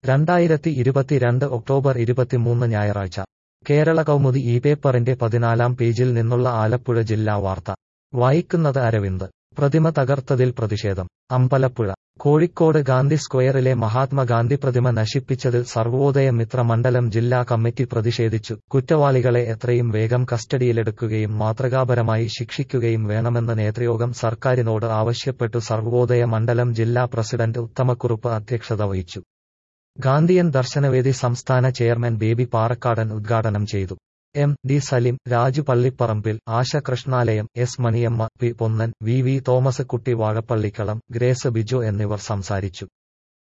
രണ്ടായിരത്തി ഇരുപത്തിരണ്ട് ഒക്ടോബർ ഇരുപത്തിമൂന്ന് ഞായറാഴ്ച കേരള കൗമുദി ഈ പേപ്പറിന്റെ പതിനാലാം പേജിൽ നിന്നുള്ള ആലപ്പുഴ ജില്ലാ വാർത്ത വായിക്കുന്നത് അരവിന്ദ് പ്രതിമ തകർത്തതിൽ പ്രതിഷേധം അമ്പലപ്പുഴ കോഴിക്കോട് ഗാന്ധി സ്ക്വയറിലെ മഹാത്മാഗാന്ധി പ്രതിമ നശിപ്പിച്ചതിൽ സർവോദയ മിത്ര മണ്ഡലം ജില്ലാ കമ്മിറ്റി പ്രതിഷേധിച്ചു കുറ്റവാളികളെ എത്രയും വേഗം കസ്റ്റഡിയിലെടുക്കുകയും മാതൃകാപരമായി ശിക്ഷിക്കുകയും വേണമെന്ന് നേതൃയോഗം സർക്കാരിനോട് ആവശ്യപ്പെട്ടു സർവോദയ മണ്ഡലം ജില്ലാ പ്രസിഡന്റ് ഉത്തമക്കുറുപ്പ് അധ്യക്ഷത വഹിച്ചു ഗാന്ധിയൻ ദർശനവേദി സംസ്ഥാന ചെയർമാൻ ബേബി പാറക്കാടൻ ഉദ്ഘാടനം ചെയ്തു M D Salim Raju Pallipparambil Asha Krishnalayam S Maniyamma P Ponnan V V Thomas Kutty Vazhappallikkalam grace Biju എന്നിവർ സംസാരിച്ചു